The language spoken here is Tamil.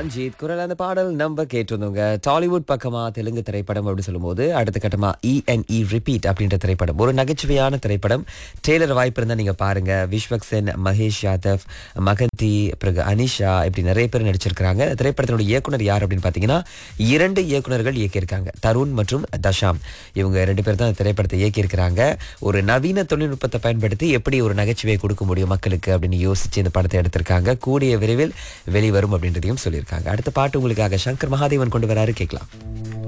ரஞ்சித் குரல் அந்த பாடல் நம்ம கேட்டிருந்தோங்க டாலிவுட் பக்கமா தெலுங்கு திரைப்படம் அப்படி சொல்லும்போது அடுத்த கட்டமா இஎன்இ ரிப்பீட் அப்படின்ற திரைப்படம் ஒரு நகைச்சுவையான திரைப்படம் டெய்லர் வாய்ப்பு இருந்தா நீங்க பாருங்க விஸ்வக் சென் மகேஷ் யாதவ் மகந்தி பிறகு அனிஷா இப்படி நிறைய பேர் நடிச்சிருக்காங்க இந்த திரைப்படத்தினுடைய இயக்குனர் யார் அப்படின்னு பாத்தீங்கன்னா இரண்டு இயக்குனர்கள் இயக்கியிருக்காங்க தருண் மற்றும் தஷாம் இவங்க ரெண்டு பேர் தான் இந்த திரைப்படத்தை இயக்கியிருக்கிறாங்க ஒரு நவீன தொழில்நுட்பத்தை பயன்படுத்தி எப்படி ஒரு நகைச்சுவையை கொடுக்க முடியும் மக்களுக்கு அப்படின்னு யோசிச்சு இந்த படத்தை எடுத்திருக்காங்க கூடிய விரைவில் வெளிவரும் அப்படின்றதையும் சொல்லியிருக்காங்க அடுத்த பாட்டு உங்களுக்காக சங்கர் மகாதேவன் கொண்டு வராரு கேட்கலாம்